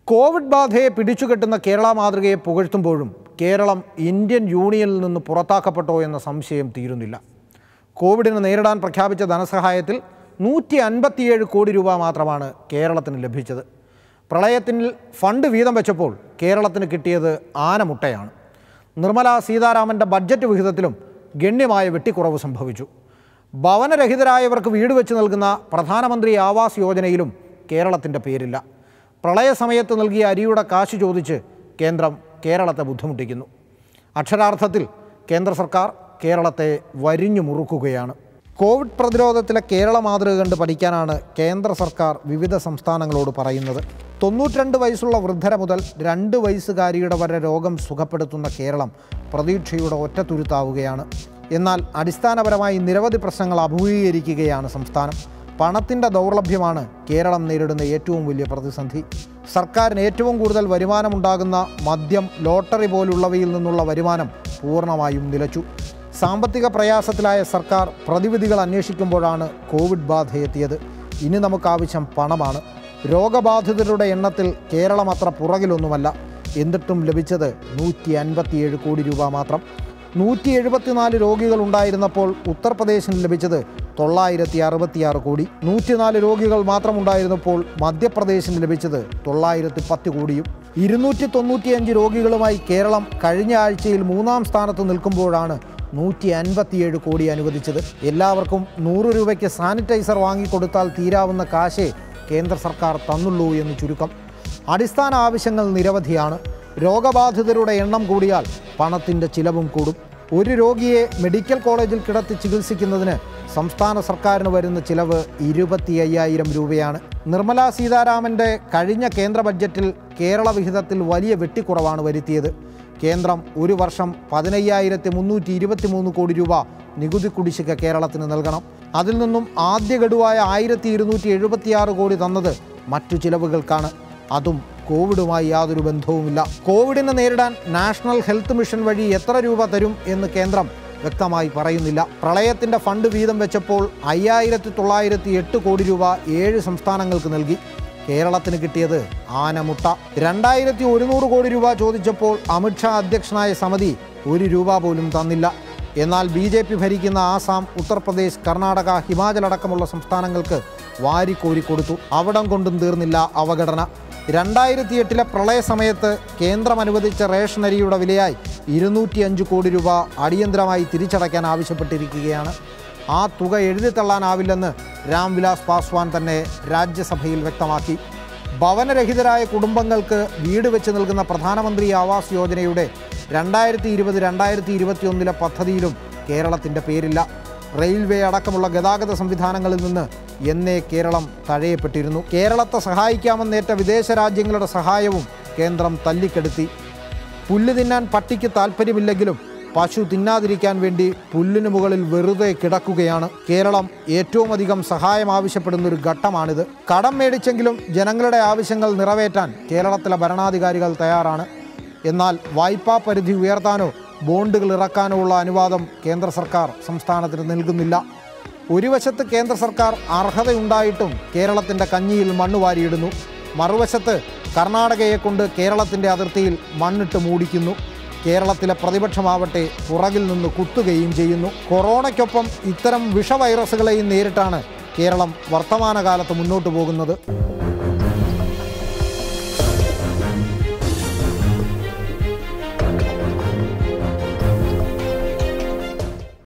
Covid ബാധയെ പിടിച്ചുകെട്ടുന്ന കേരള മാതൃകയെ പുകഴ്ത്തുമ്പോഴും Keralam Indian യൂണിയനിൽ നിന്ന് പുറത്താക്കപ്പെട്ടോ എന്ന സംശയം തീരുന്നില്ല കോവിഡിനെ നേരിടാൻ പ്രഖ്യാപിച്ച ധനസഹായത്തിൽ നൂറ്റി അൻപത്തിയേഴ് കോടി രൂപ മാത്രമാണ് കേരളത്തിന് ലഭിച്ചത് പ്രളയത്തിൽ ഫണ്ട് വീതം വെച്ചപ്പോൾ കേരളത്തിന് കിട്ടിയത് ആനമുട്ടയാണ് നിർമ്മല സീതാരാമൻ്റെ ബഡ്ജറ്റ് വിഹിതത്തിലും ഗണ്യമായ വെട്ടിക്കുറവ് സംഭവിച്ചു ഭവനരഹിതരായവർക്ക് വീട് വെച്ച് നൽകുന്ന പ്രധാനമന്ത്രി ആവാസ് യോജനയിലും കേരളത്തിൻ്റെ പേരില്ല പ്രളയസമയത്ത് നൽകിയ അരിയുടെ കാശ് ചോദിച്ച് കേന്ദ്രം കേരളത്തെ ബുദ്ധിമുട്ടിക്കുന്നു അക്ഷരാർത്ഥത്തിൽ കേന്ദ്ര സർക്കാർ കേരളത്തെ വരിഞ്ഞു മുറുക്കുകയാണ് കോവിഡ് പ്രതിരോധത്തിലെ കേരള മാതൃക കണ്ട് പഠിക്കാനാണ് കേന്ദ്ര സർക്കാർ വിവിധ സംസ്ഥാനങ്ങളോട് പറയുന്നത് തൊണ്ണൂറ്റിരണ്ട് വയസ്സുള്ള വൃദ്ധര മുതൽ രണ്ട് വയസ്സുകാരിയുടെ വരെ രോഗം സുഖപ്പെടുത്തുന്ന കേരളം പ്രതീക്ഷയുടെ ഒറ്റത്തുരുത്താവുകയാണ് എന്നാൽ അടിസ്ഥാനപരമായി നിരവധി പ്രശ്നങ്ങൾ അഭിമുഖീകരിക്കുകയാണ് സംസ്ഥാനം പണത്തിൻ്റെ ദൗർലഭ്യമാണ് കേരളം നേരിടുന്ന ഏറ്റവും വലിയ പ്രതിസന്ധി സർക്കാരിന് ഏറ്റവും കൂടുതൽ വരുമാനമുണ്ടാകുന്ന മദ്യം ലോട്ടറി പോലുള്ളവയിൽ നിന്നുള്ള വരുമാനം പൂർണ്ണമായും നിലച്ചു സാമ്പത്തിക പ്രയാസത്തിലായ സർക്കാർ പ്രതിവിധികൾ അന്വേഷിക്കുമ്പോഴാണ് കോവിഡ് ബാധയെത്തിയത് ഇനി നമുക്കാവശ്യം പണമാണ് രോഗബാധിതരുടെ എണ്ണത്തിൽ കേരളം അത്ര പുറകിലൊന്നുമല്ല എന്നിട്ടും ലഭിച്ചത് നൂറ്റി അൻപത്തിയേഴ് കോടി രൂപ മാത്രം നൂറ്റി എഴുപത്തിനാല് രോഗികൾ ഉണ്ടായിരുന്നപ്പോൾ ഉത്തർപ്രദേശിന് ലഭിച്ചത് തൊള്ളായിരത്തി അറുപത്തിയാറ് കോടി നൂറ്റിനാല് രോഗികൾ മാത്രമുണ്ടായിരുന്നപ്പോൾ മധ്യപ്രദേശിന് ലഭിച്ചത് തൊള്ളായിരത്തി പത്ത് കോടിയും ഇരുന്നൂറ്റി തൊണ്ണൂറ്റിയഞ്ച് രോഗികളുമായി കേരളം കഴിഞ്ഞ ആഴ്ചയിൽ മൂന്നാം സ്ഥാനത്ത് നിൽക്കുമ്പോഴാണ് നൂറ്റി അൻപത്തിയേഴ് കോടി അനുവദിച്ചത് എല്ലാവർക്കും നൂറ് രൂപയ്ക്ക് സാനിറ്റൈസർ വാങ്ങിക്കൊടുത്താൽ തീരാവുന്ന കാശേ കേന്ദ്ര സർക്കാർ തന്നുള്ളൂ എന്ന് ചുരുക്കം അടിസ്ഥാന ആവശ്യങ്ങൾ നിരവധിയാണ് രോഗബാധിതരുടെ എണ്ണം കൂടിയാൽ പണത്തിൻ്റെ ചിലവും കൂടും ഒരു രോഗിയെ മെഡിക്കൽ കോളേജിൽ കിടത്തി ചികിത്സിക്കുന്നതിന് സംസ്ഥാന സർക്കാരിന് വരുന്ന ചിലവ് ഇരുപത്തി അയ്യായിരം രൂപയാണ് നിർമ്മല സീതാരാമൻ്റെ കഴിഞ്ഞ കേന്ദ്ര ബഡ്ജറ്റിൽ കേരള വിഹിതത്തിൽ വലിയ വെട്ടിക്കുറവാണ് വരുത്തിയത് കേന്ദ്രം ഒരു വർഷം പതിനയ്യായിരത്തി മുന്നൂറ്റി ഇരുപത്തി മൂന്ന് കോടി രൂപ നികുതി കുടിശ്ശിക കേരളത്തിന് നൽകണം അതിൽ നിന്നും ആദ്യ ഗഡുവായ ആയിരത്തി ഇരുന്നൂറ്റി എഴുപത്തിയാറ് കോടി തന്നത് മറ്റു ചിലവുകൾക്കാണ് അതും കോവിഡുമായി യാതൊരു ബന്ധവുമില്ല കോവിഡിനെ നേരിടാൻ നാഷണൽ ഹെൽത്ത് മിഷൻ വഴി എത്ര രൂപ തരും എന്ന് കേന്ദ്രം വ്യക്തമായി പറയുന്നില്ല പ്രളയത്തിന്റെ ഫണ്ട് വീതം വെച്ചപ്പോൾ അയ്യായിരത്തി തൊള്ളായിരത്തി എട്ട് കോടി രൂപ ഏഴ് സംസ്ഥാനങ്ങൾക്ക് നൽകി കേരളത്തിന് കിട്ടിയത് ആനമുട്ട രണ്ടായിരത്തി ഒരുന്നൂറ് കോടി രൂപ ചോദിച്ചപ്പോൾ അമിത്ഷാ അധ്യക്ഷനായ സമിതി ഒരു രൂപ പോലും തന്നില്ല എന്നാൽ ബി ജെ പി ഭരിക്കുന്ന ആസാം ഉത്തർപ്രദേശ് കർണാടക ഹിമാചൽ അടക്കമുള്ള സംസ്ഥാനങ്ങൾക്ക് വാരിക്കോരി കൊടുത്തു അവിടം കൊണ്ടും തീർന്നില്ല അവഗണന രണ്ടായിരത്തി എട്ടിലെ പ്രളയ സമയത്ത് കേന്ദ്രം അനുവദിച്ച റേഷൻ അരിയുടെ വിലയായി ഇരുന്നൂറ്റി അഞ്ച് കോടി രൂപ അടിയന്തരമായി തിരിച്ചടയ്ക്കാൻ ആവശ്യപ്പെട്ടിരിക്കുകയാണ് ആ തുക എഴുതിത്തള്ളാനാവില്ലെന്ന് രാംവിലാസ് പാസ്വാൻ തന്നെ രാജ്യസഭയിൽ വ്യക്തമാക്കി ഭവനരഹിതരായ കുടുംബങ്ങൾക്ക് വീട് വെച്ച് നൽകുന്ന പ്രധാനമന്ത്രി ആവാസ് യോജനയുടെ രണ്ടായിരത്തി ഇരുപത് രണ്ടായിരത്തി ഇരുപത്തിയൊന്നിലെ പദ്ധതിയിലും കേരളത്തിൻ്റെ പേരില്ല റെയിൽവേ അടക്കമുള്ള ഗതാഗത സംവിധാനങ്ങളിൽ നിന്ന് എന്നേ കേരളം തഴയപ്പെട്ടിരുന്നു കേരളത്തെ സഹായിക്കാമെന്നേറ്റ വിദേശ രാജ്യങ്ങളുടെ സഹായവും കേന്ദ്രം തല്ലിക്കെടുത്തി പുല്ല് തിന്നാൻ പട്ടിക്ക് താല്പര്യമില്ലെങ്കിലും പശു തിന്നാതിരിക്കാൻ വേണ്ടി പുല്ലിന് മുകളിൽ വെറുതെ കിടക്കുകയാണ് കേരളം ഏറ്റവും അധികം സഹായം ആവശ്യപ്പെടുന്ന ഒരു ഘട്ടമാണിത് കടം മേടിച്ചെങ്കിലും ജനങ്ങളുടെ ആവശ്യങ്ങൾ നിറവേറ്റാൻ കേരളത്തിലെ ഭരണാധികാരികൾ തയ്യാറാണ് എന്നാൽ വായ്പാ പരിധി ഉയർത്താനോ ബോണ്ടുകൾ ഇറക്കാനോ ഉള്ള അനുവാദം കേന്ദ്ര സർക്കാർ സംസ്ഥാനത്തിന് നൽകുന്നില്ല ഒരു വശത്ത് കേന്ദ്ര സർക്കാർ അർഹതയുണ്ടായിട്ടും കേരളത്തിൻ്റെ കഞ്ഞിയിൽ മണ്ണ് വാരിയിടുന്നു മറുവശത്ത് കർണാടകയെ കൊണ്ട് കേരളത്തിൻ്റെ അതിർത്തിയിൽ മണ്ണിട്ട് മൂടിക്കുന്നു കേരളത്തിലെ പ്രതിപക്ഷമാവട്ടെ പുറകിൽ നിന്ന് കുത്തുകയും ചെയ്യുന്നു കൊറോണയ്ക്കൊപ്പം ഇത്തരം വിഷവൈറസുകളെയും നേരിട്ടാണ് കേരളം വർത്തമാനകാലത്ത് മുന്നോട്ട് പോകുന്നത്